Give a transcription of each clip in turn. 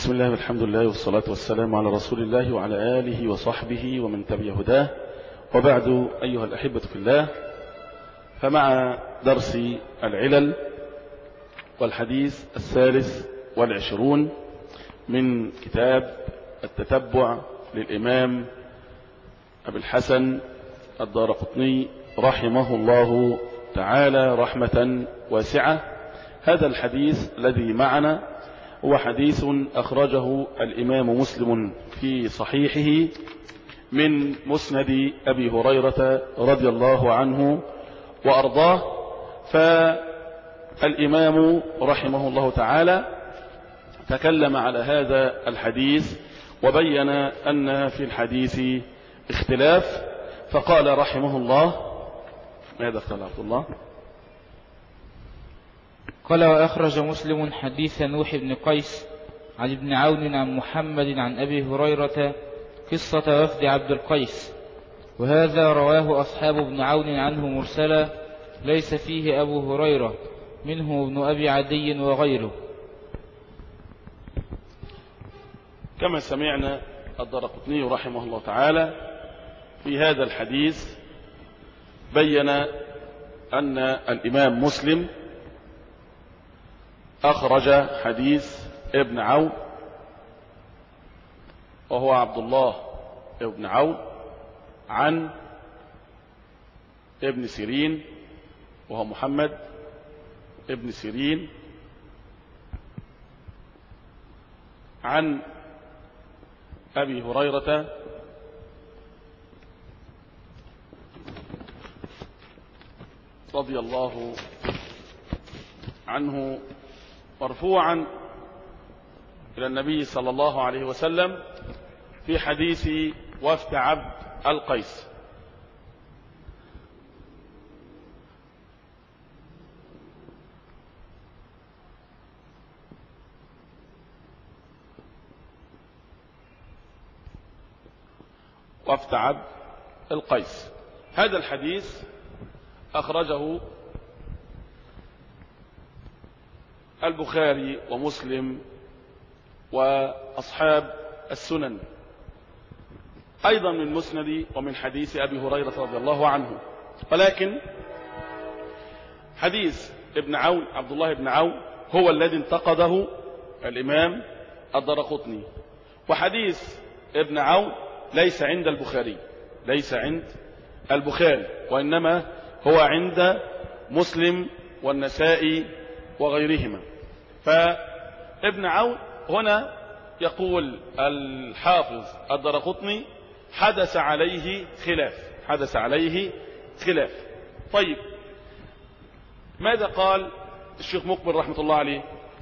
بسم الله والحمد لله والصلاة والسلام على رسول الله وعلى آله وصحبه ومن تبع هداه وبعد أيها الأحبة في الله فمع درس العلل والحديث الثالث والعشرون من كتاب التتبع للإمام أبي الحسن الدار قطني رحمه الله تعالى رحمة واسعة هذا الحديث الذي معنا هو حديث أخرجه الإمام مسلم في صحيحه من مسند أبي هريرة رضي الله عنه وأرضاه فالإمام رحمه الله تعالى تكلم على هذا الحديث وبين أن في الحديث اختلاف فقال رحمه الله ماذا قال عبد الله قال وأخرج مسلم حديث نوح بن قيس عن ابن عون عن محمد عن أبي هريرة قصة وفد عبد القيس وهذا رواه أصحاب ابن عون عنه مرسلا ليس فيه أبو هريرة منه ابن أبي عدي وغيره كما سمعنا الدرقطني رحمه الله تعالى في هذا الحديث بين أن الإمام مسلم أخرج حديث ابن عون وهو عبد الله ابن عون عن ابن سيرين وهو محمد ابن سيرين عن أبي هريرة رضي الله عنه مرفوعا إلى النبي صلى الله عليه وسلم في حديث وفد عبد القيس وفد عبد القيس هذا الحديث أخرجه البخاري ومسلم وأصحاب السنن أيضا من مسند ومن حديث أبي هريرة رضي الله عنه ولكن حديث ابن عون عبد الله بن عون هو الذي انتقده الإمام الدرقطني وحديث ابن عون ليس عند البخاري ليس عند البخاري وإنما هو عند مسلم والنسائي وغيرهما فابن عون هنا يقول الحافظ الدرقطني حدث عليه خلاف حدث عليه خلاف طيب ماذا قال الشيخ مقبل رحمة الله عليه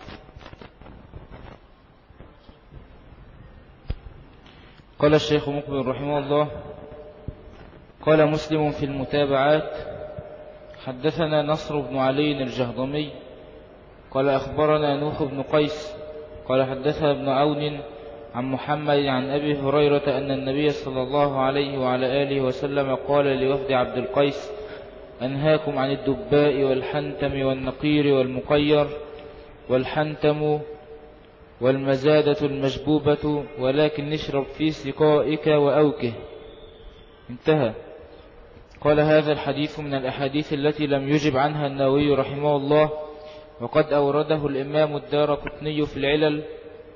قال الشيخ مقبل رحمه الله قال مسلم في المتابعات حدثنا نصر بن علي الجهضمي قال أخبرنا نوح بن قيس قال حدثنا ابن عون عن محمد عن أبي هريرة أن النبي صلى الله عليه وعلى آله وسلم قال لوفد عبد القيس أنهاكم عن الدباء والحنتم والنقير والمقير والحنتم والمزادة المجبوبة ولكن نشرب في سقائك وأوكه انتهى قال هذا الحديث من الأحاديث التي لم يجب عنها النووي رحمه الله وقد أورده الإمام الدار قطني في العلل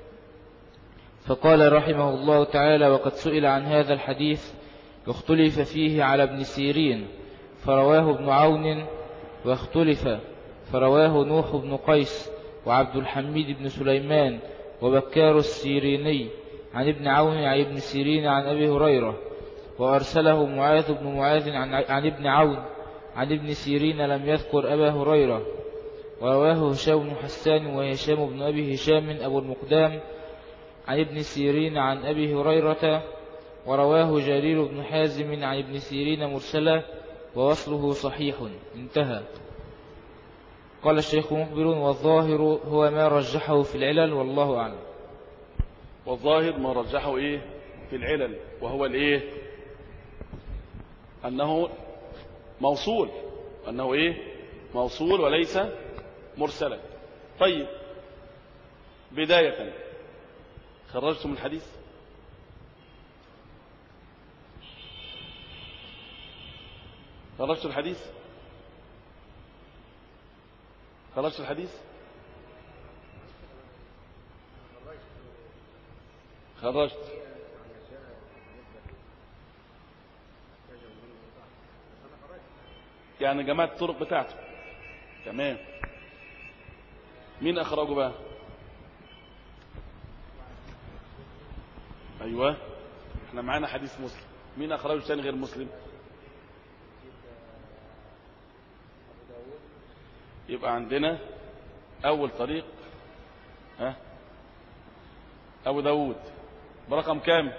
فقال رحمه الله تعالى وقد سئل عن هذا الحديث واختلف فيه على ابن سيرين فرواه ابن عون واختلف فرواه نوح بن قيس وعبد الحميد بن سليمان وبكار السيريني عن ابن عون عن ابن سيرين عن أبي هريرة وأرسله معاذ بن معاذ عن, عن ابن عون عن ابن سيرين لم يذكر أبا هريرة ورواه هشام بن حسان وهشام بن أبي هشام أبو المقدام عن ابن سيرين عن أبي هريرة ورواه جرير بن حازم عن ابن سيرين مرسلا ووصله صحيح انتهى قال الشيخ مخبر والظاهر هو ما رجحه في العلل والله أعلم والظاهر ما رجحه إيه في العلل وهو الإيه أنه موصول أنه إيه موصول وليس مرسلا طيب بداية خرجتم الحديث خرجت الحديث خرجت الحديث خرجت يعني جماعة الطرق بتاعته تمام مين أخرجه بقى أيوة احنا معانا حديث مسلم مين أخرجه تاني غير مسلم يبقى عندنا أول طريق ها أبو داود برقم كام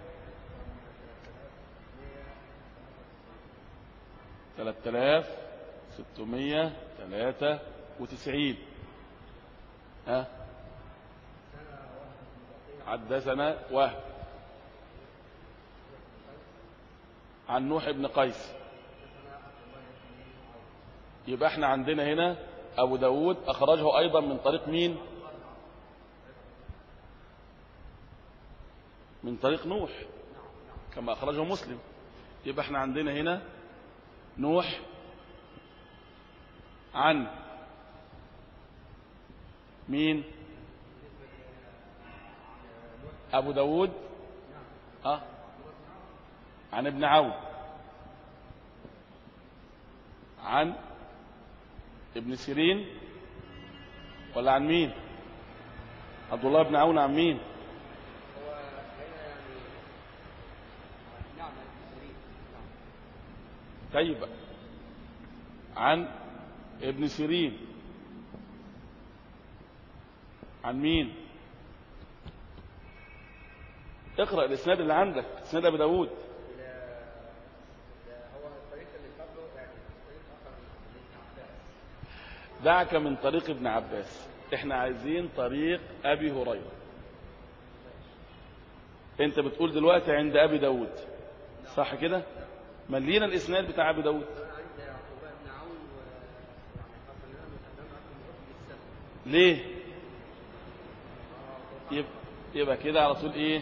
ثلاثة آلاف ستمية ثلاثة وتسعين ها حدثنا وهب عن نوح بن قيس يبقى احنا عندنا هنا أبو داود أخرجه أيضا من طريق مين من طريق نوح كما أخرجه مسلم يبقى احنا عندنا هنا نوح عن مين أبو داود أه عن ابن عون عن ابن سيرين ولا عن مين عبد الله بن عون عن مين طيب عن ابن سيرين عن مين اقرأ الاسناد اللي عندك اسناد ابو داود دعك من طريق ابن عباس احنا عايزين طريق ابي هريره انت بتقول دلوقتي عند ابي داود صح كده ملينا الاسناد بتاع ابي داود ليه يبقى, يبقى كده على طول ايه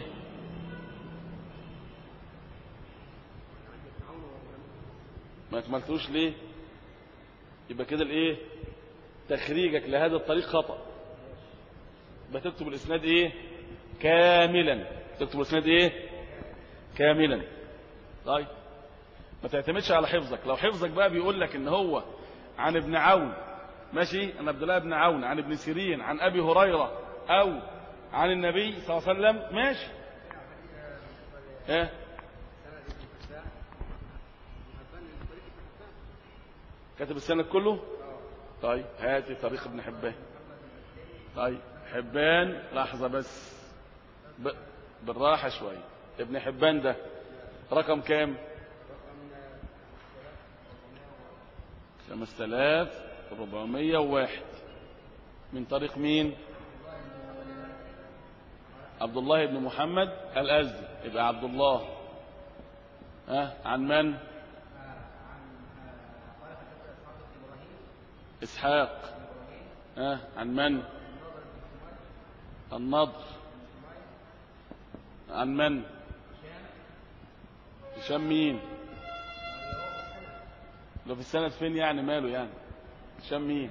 ما اكملتوش ليه يبقى كده الايه تخريجك لهذا الطريق خطأ بتكتب الاسناد ايه كاملا تكتب الاسناد ايه كاملا طيب ما تعتمدش على حفظك لو حفظك بقى بيقول لك ان هو عن ابن عون ماشي عن عبد الله بن عون عن ابن سيرين عن ابي هريره او عن النبي صلى الله عليه وسلم ماشي ايه كاتب السند كله طيب هاتي طريق ابن حبان طيب حبان لحظة بس ب... بالراحة شوية ابن حبان ده رقم كام خمسة آلاف ربعمية وواحد من طريق مين عبد الله بن محمد الأزدي يبقى عبد الله ها عن من إسحاق ها عن من النضر عن من هشام مين لو في السند فين يعني ماله يعني هشام مين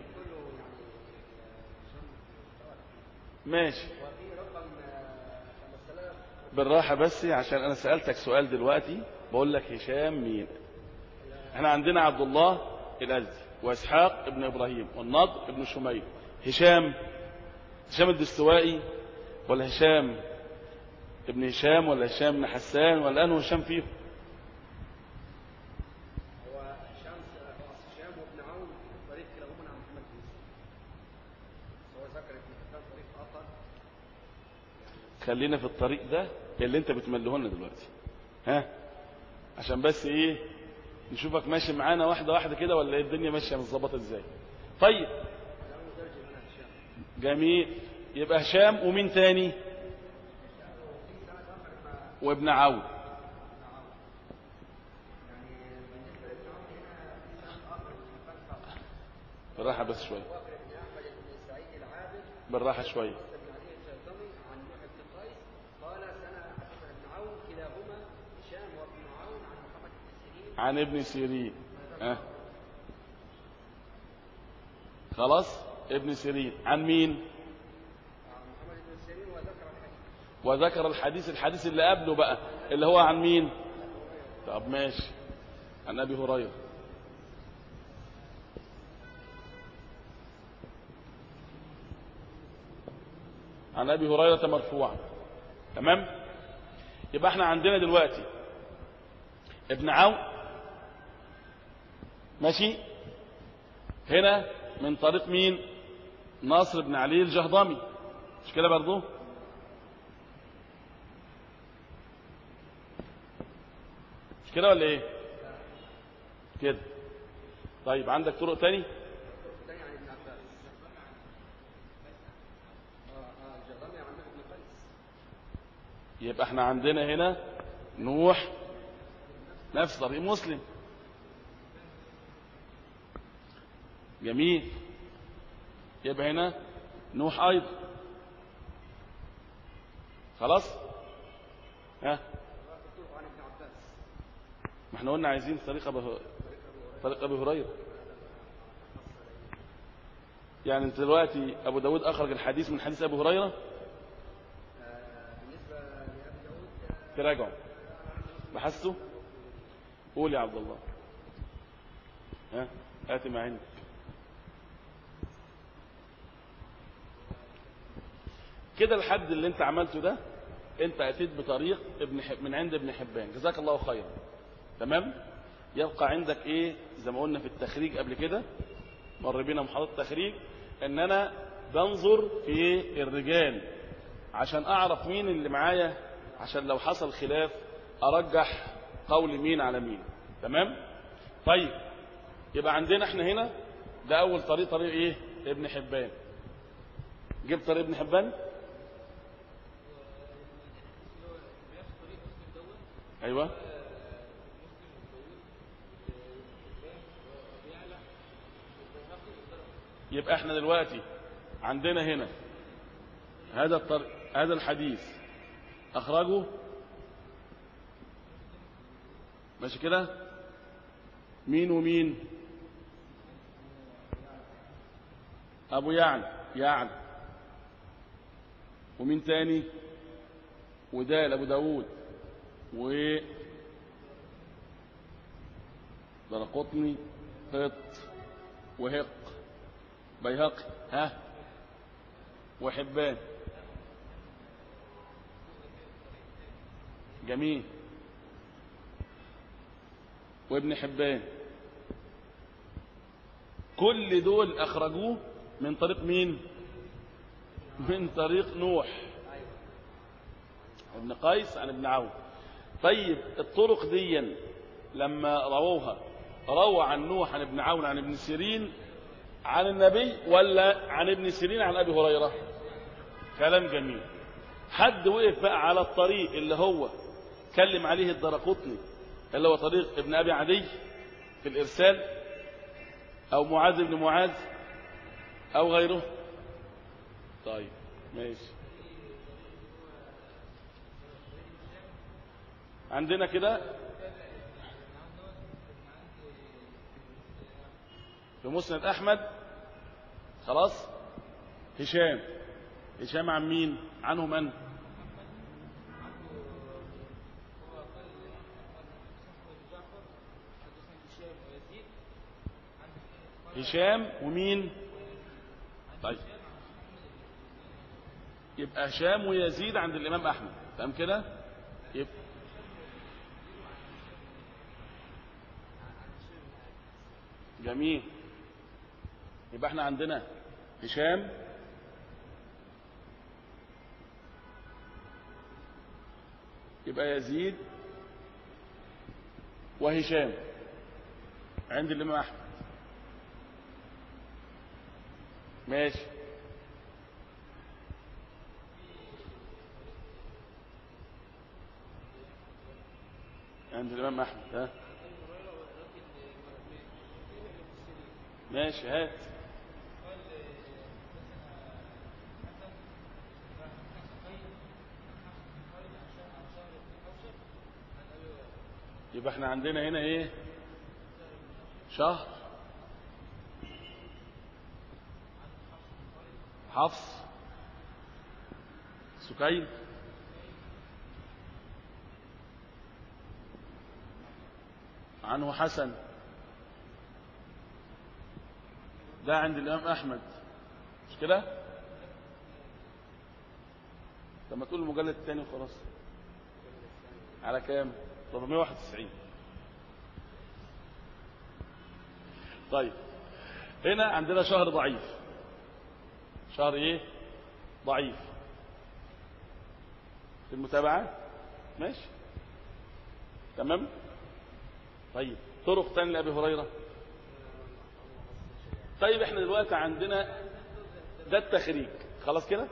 ماشي بالراحة بس عشان أنا سألتك سؤال دلوقتي بقول لك هشام مين احنا عندنا عبد الله الأزدي وإسحاق ابن إبراهيم والنضر ابن شميل هشام هشام الدستوائي ولا هشام ابن هشام ولا هشام بن حسان ولا أنه هشام فيهم هو هشام هشام وابن عون طريق كلاهما عن محمد بن هو ذكر ابن حبان طريق اخر خلينا في الطريق ده اللي انت بتمله لنا دلوقتي ها عشان بس ايه نشوفك ماشي معانا واحدة واحدة كده ولا ايه الدنيا ماشية متظبطة ازاي طيب جميل يبقى هشام ومين تاني وابن عون بالراحة بس شوية بن احمد بن سعيد العابد بالراحة شوية بن علي الجرذمي عن نوح بن قيس عن ابن سيرين أه. خلاص ابن سيرين عن مين محمد بن سيرين وذكر الحديث وذكر الحديث الحديث اللي قبله بقى اللي هو عن مين طب ماشي عن ابي هريره عن ابي هريره مرفوعا تمام يبقى احنا عندنا دلوقتي ابن عون ماشي هنا من طريق مين ناصر بن علي الجهضمي مش كده برضه مش كده ولا ايه كده طيب عندك طرق تاني الثاني عن ابن عباس اه اه الجرامي عن ابن قيس يبقى احنا عندنا هنا نوح نفس طريق مسلم جميل يبقى هنا نوح ايضا خلاص ها الطرق عن ابن عباس ما احنا قلنا عايزين طريق ابي هريره طريق ابي هريره يعني انت دلوقتي ابو داود اخرج الحديث من حديث ابي هريره آه، بالنسبه لابي داود آه، تراجعوا بحثته قول يا عبد الله ها هات ما عندك كده الحد اللي انت عملته ده انت اتيت بطريق ابن حب من عند ابن حبان جزاك الله خيرا تمام يبقى عندك ايه زي ما قلنا في التخريج قبل كده مر بينا محاضره التخريج ان انا بنظر في الرجال عشان اعرف مين اللي معايا عشان لو حصل خلاف ارجح قول مين على مين تمام طيب يبقى عندنا احنا هنا ده اول طريق طريق ايه ابن حبان جبت طريق ابن حبان ايوه يبقى احنا دلوقتي عندنا هنا هذا الطريق هذا الحديث اخرجه ماشي كده مين ومين ابو يعلى يعلى ومين تاني ودال ابو داود و درقطني قط وهق بيهقي ها وحبان جميل وابن حبان كل دول اخرجوه من طريق مين من طريق نوح ابن قيس عن ابن عون طيب الطرق دي لما رووها روى عن نوح عن ابن عون عن ابن سيرين عن النبي ولا عن ابن سيرين عن ابي هريره كلام جميل حد وقف بقى على الطريق اللي هو كلم عليه الدرقطني اللي هو طريق ابن ابي عدي في الارسال او معاذ بن معاذ او غيره طيب ماشي عندنا كده في مسند احمد خلاص هشام هشام عن مين عنه من هشام ومين طيب يبقى هشام ويزيد عند الامام احمد تمام كده يبقى جميل يبقى احنا عندنا هشام يبقى يزيد وهشام عند الامام احمد ماشي عند الامام احمد ها ماشي هات يبقى احنا عندنا هنا ايه شهر حفص سكين عنه حسن ده عند الإمام أحمد مش كده لما تقول المجلد الثاني وخلاص على كام 491 طيب هنا عندنا شهر ضعيف شهر ايه ضعيف في المتابعة ماشي تمام طيب طرق تانية لأبي هريرة طيب احنا دلوقتي عندنا ده التخريج خلاص كده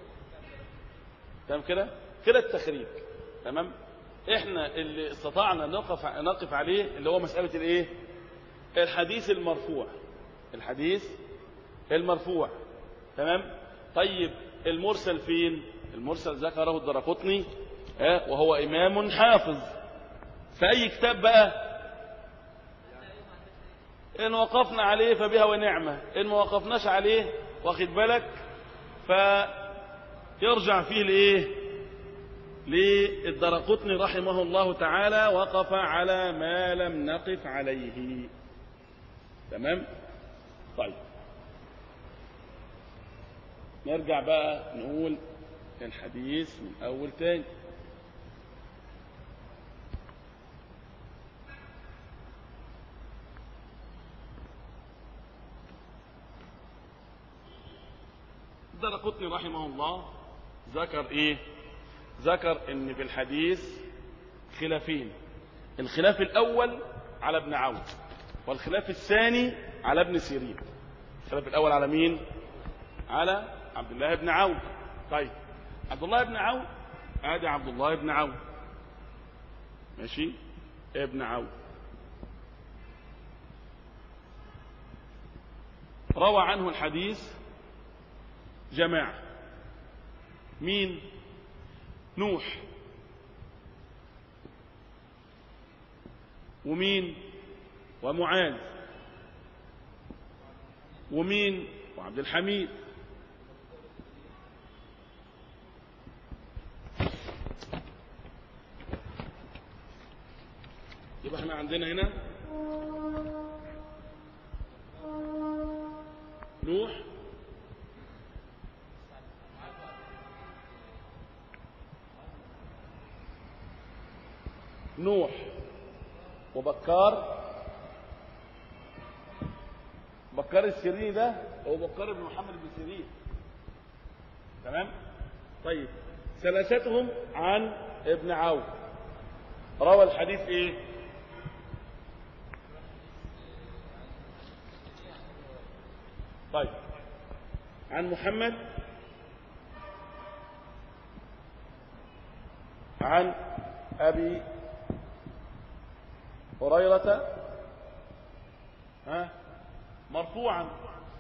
تمام كده كده التخريج تمام احنا اللي استطعنا نقف نقف عليه اللي هو مسألة الايه الحديث المرفوع الحديث المرفوع تمام طيب المرسل فين المرسل ذكره الدرقطني اه وهو امام حافظ في اي كتاب بقى ان وقفنا عليه فبها ونعمة ان ما وقفناش عليه واخد بالك فيرجع فيه لايه للدرقطني رحمه الله تعالى وقف على ما لم نقف عليه تمام طيب نرجع بقى نقول الحديث من اول تاني الدرقطني رحمه الله ذكر ايه ذكر ان في الحديث خلافين الخلاف الاول على ابن عون والخلاف الثاني على ابن سيرين الخلاف الاول على مين على عبد الله بن عون طيب عبد الله بن عون ادي عبد الله بن عون ماشي ابن عون روى عنه الحديث جماعة مين نوح ومين ومعاذ ومين وعبد الحميد يبقى احنا عندنا هنا نوح نوح وبكار بكار السيريني ده هو بكار بن محمد بن سيرين تمام طيب ثلاثتهم عن ابن عون روى الحديث ايه طيب عن محمد عن ابي هريرة ها مرفوعا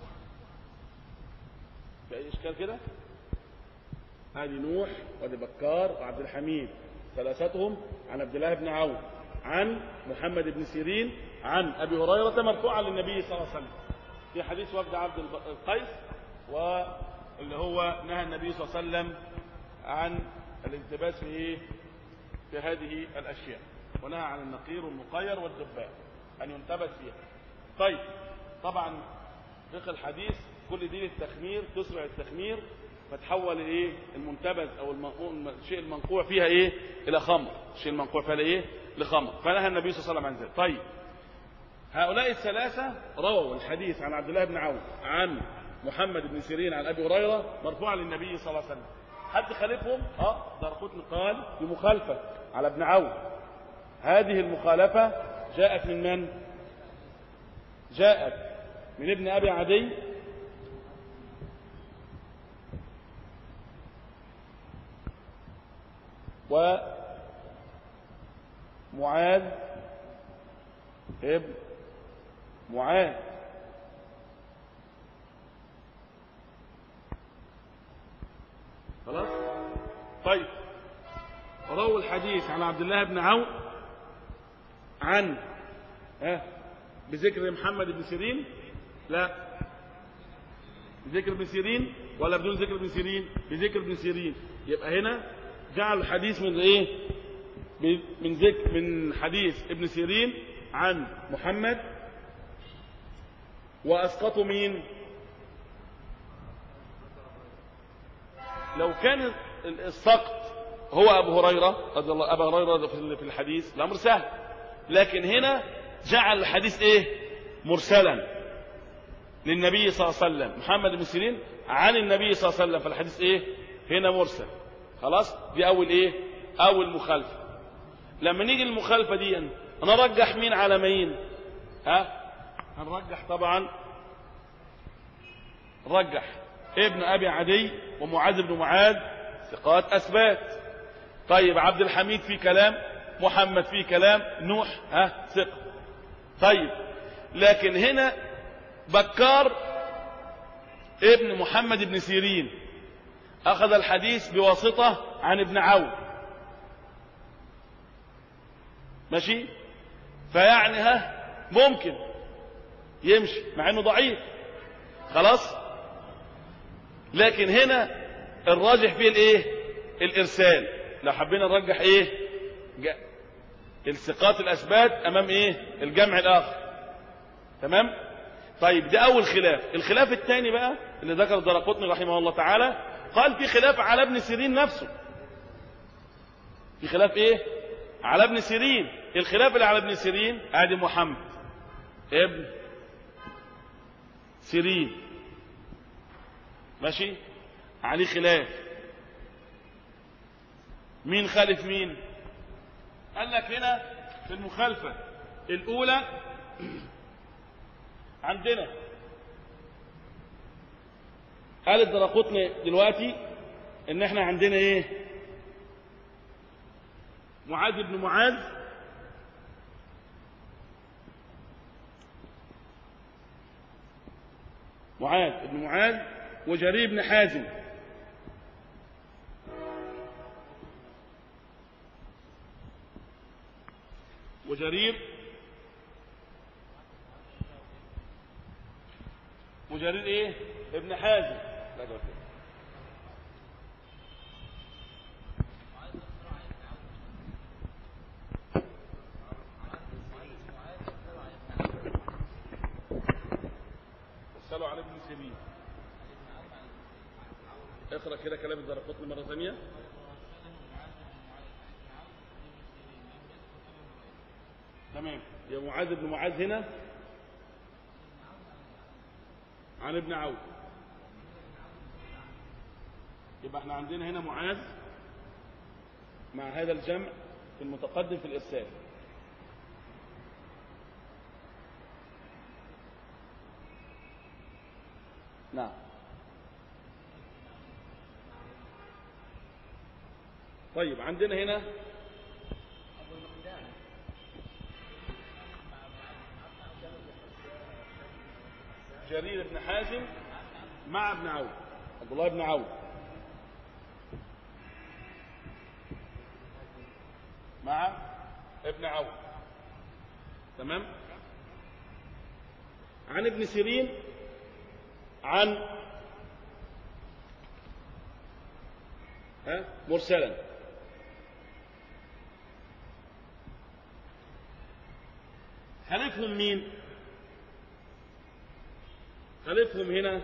في أي إشكال كده هذه نوح وادي بكار وعبد الحميد ثلاثتهم عن عبد الله بن عون عن محمد بن سيرين عن أبي هريرة مرفوعا للنبي صلى الله عليه وسلم في حديث وفد عبد القيس واللي هو نهى النبي صلى الله عليه وسلم عن الالتباس في ايه في هذه الأشياء ونهى عن النقير والمقير والدباء أن ينتبس فيها طيب طبعا فقه الحديث كل دي للتخمير تسرع التخمير فتحول ايه المنتبذ او الشيء المنقوع فيها ايه الى خمر الشيء المنقوع فيها ايه لخمر فنهى النبي صلى الله عليه وسلم عن ذلك طيب هؤلاء الثلاثة رووا الحديث عن عبد الله بن عون عن محمد بن سيرين عن ابي هريرة مرفوعا للنبي صلى الله عليه وسلم حد خالفهم اه دارقطني قال بمخالفة على ابن عون هذه المخالفة جاءت من من جاءت من ابن ابي عدي ومعاذ ابن معاذ خلاص طيب رووا الحديث عن عبد الله بن عون عن ها بذكر محمد بن سيرين لا بذكر ابن سيرين ولا بدون ذكر ابن سيرين بذكر ابن سيرين يبقى هنا جعل الحديث من ايه ب- من ذكر من حديث ابن سيرين عن محمد واسقطوا مين لو كان السقط هو ابو هريره رضي الله ابو هريره في في الحديث الامر سهل لكن هنا جعل الحديث ايه مرسلا للنبي صلى الله عليه وسلم محمد بن سيرين عن النبي صلى الله عليه وسلم فالحديث ايه هنا مرسل خلاص دي اول ايه اول مخالفه لما نيجي المخالفه دي نرجح مين على مين ها هنرجح طبعا رجح ابن ابي عدي ومعاذ بن معاذ ثقات اثبات طيب عبد الحميد في كلام محمد في كلام نوح ها ثقه طيب لكن هنا بكار ابن محمد بن سيرين اخذ الحديث بواسطه عن ابن عون ماشي فيعني ها ممكن يمشي مع انه ضعيف خلاص لكن هنا الراجح فيه الايه الارسال لو حبينا نرجح ايه جا- الثقات الاثبات امام ايه الجمع الاخر تمام طيب ده اول خلاف الخلاف الثاني بقى اللي ذكر الدرقطني رحمه الله تعالى قال في خلاف على ابن سيرين نفسه في خلاف ايه على ابن سيرين الخلاف اللي على ابن سيرين ادي محمد ابن سيرين ماشي عليه خلاف مين خالف مين قال لك هنا في المخالفة الأولى عندنا قال الدرقطني دلوقتي ان احنا عندنا ايه معاذ بن معاذ معاذ بن معاذ وجرير بن حازم وجرير وجرير ايه ابن حازم لا جواب كده. وصلوا على ابن سيرين اقرا كده كلام الدرقطني مره ثانيه تمام يا معاذ بن معاذ هنا عن ابن عون يبقى احنا عندنا هنا معاذ مع هذا الجمع في المتقدم في الإرسال نعم طيب عندنا هنا جرير بن حازم مع ابن عون عبد الله بن عون مع ابن عون تمام عن ابن سيرين عن ها مرسلا خلفهم مين خلفهم هنا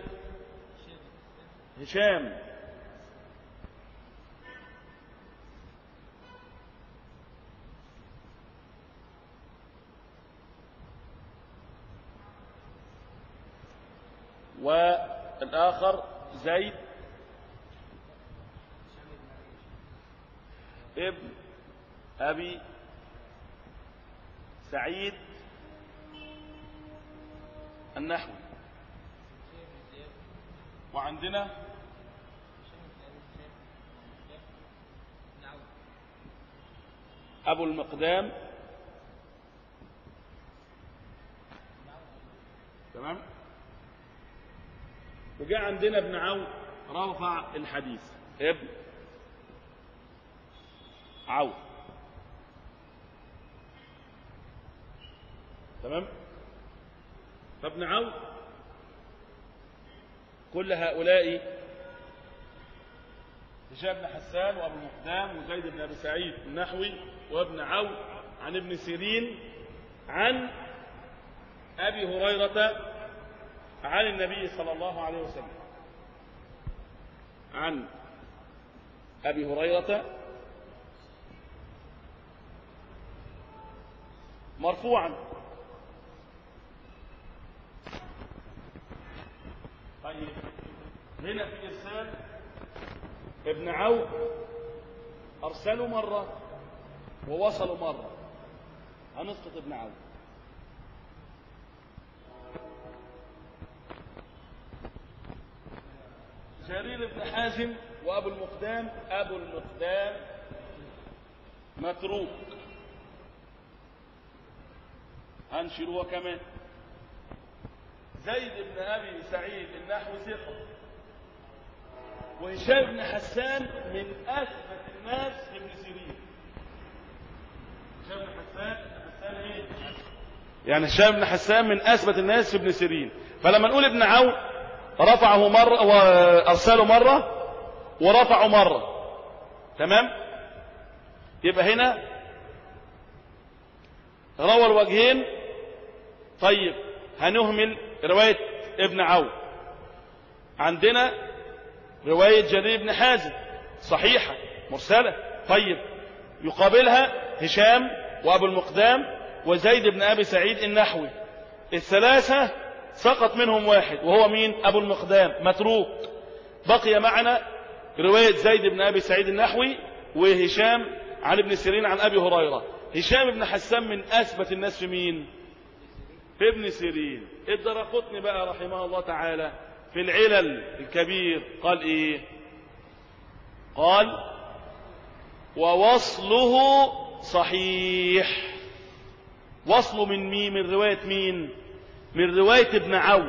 هشام والآخر زيد ابن أبي سعيد النحوي وعندنا أبو المقدام تمام وجاء عندنا ابن عون رفع الحديث ابن عون تمام فابن عون كل هؤلاء هشام بن حسان وابو المقدام وزيد بن ابي سعيد النحوي وابن عون عن ابن سيرين عن ابي هريره عن النبي صلى الله عليه وسلم عن ابي هريره مرفوعا طيب هنا في ارسال ابن عون ارسلوا مره ووصلوا مره هنسقط ابن عون جرير بن حازم وابو المقدام ابو المقدام متروك هنشروه كمان زيد بن ابي سعيد النحو ثقه وهشام بن حسان من اثبت الناس ابن سيرين هشام بن حسان حسان ايه يعني هشام بن حسان من اثبت الناس في ابن سيرين فلما نقول ابن عون رفعه مرة وارسله مرة ورفعه مرة تمام يبقى هنا روى الوجهين طيب هنهمل رواية ابن عون عندنا رواية جرير بن حازم صحيحة مرسلة طيب يقابلها هشام وابو المقدام وزيد بن ابي سعيد النحوي الثلاثة سقط منهم واحد وهو مين ابو المقدام متروك بقي معنا رواية زيد بن ابي سعيد النحوي وهشام عن ابن سيرين عن ابي هريرة هشام بن حسان من اثبت الناس في مين في ابن سيرين الدرقطني بقى رحمه الله تعالى في العلل الكبير قال ايه قال ووصله صحيح وصله من مين من رواية مين من رواية ابن عون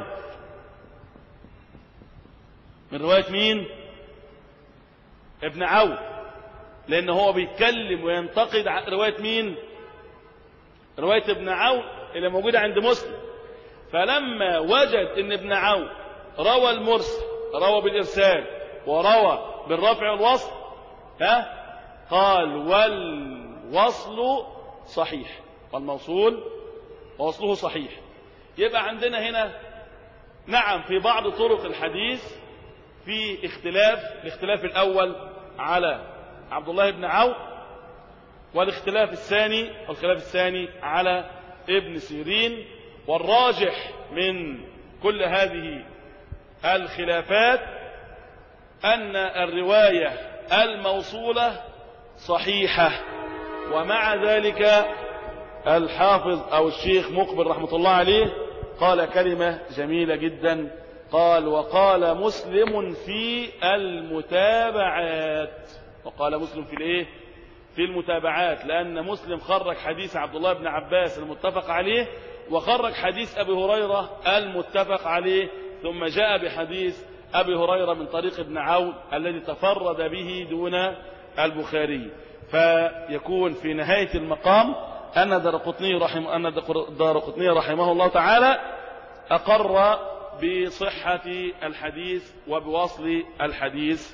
من رواية مين ابن عون لان هو بيتكلم وينتقد رواية مين رواية ابن عون اللي موجودة عند مسلم فلما وجد ان ابن عون روى المرسل روى بالإرسال وروى بالرفع والوصل ها قال والوصل صحيح والموصول ووصله صحيح يبقى عندنا هنا نعم في بعض طرق الحديث في اختلاف الاختلاف الأول على عبد الله بن عون والاختلاف الثاني والخلاف الثاني على ابن سيرين والراجح من كل هذه الخلافات أن الرواية الموصولة صحيحة ومع ذلك الحافظ أو الشيخ مقبل رحمة الله عليه قال كلمة جميلة جدا قال وقال مسلم في المتابعات وقال مسلم في الايه في المتابعات لأن مسلم خرج حديث عبد الله بن عباس المتفق عليه وخرج حديث أبي هريرة المتفق عليه ثم جاء بحديث أبي هريرة من طريق ابن عون الذي تفرد به دون البخاري فيكون في نهاية المقام أن دارقطني رحم أن دارقطني رحمه الله تعالى أقر بصحة الحديث وبوصل الحديث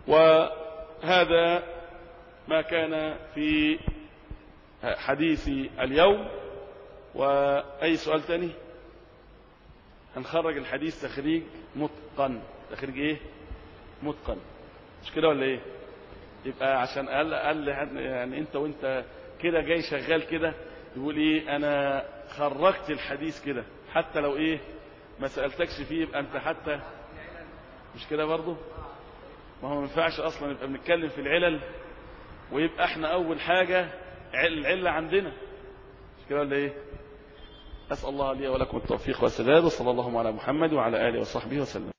وهذا ما كان في حديث اليوم وأي سؤال تاني هنخرج الحديث تخريج متقن تخريج ايه متقن مش كده ولا ايه يبقى عشان قال قال يعني انت وانت كده جاي شغال كده يقول ايه انا خرجت الحديث كده حتى لو ايه ما سالتكش فيه يبقى انت حتى مش كده برضه ما هو ما ينفعش اصلا نبقى بنتكلم في العلل ويبقى احنا اول حاجه العله عندنا مش كده ولا ايه أسأل الله لي ولكم التوفيق والسداد وصلى الله على محمد وعلى آله وصحبه وسلم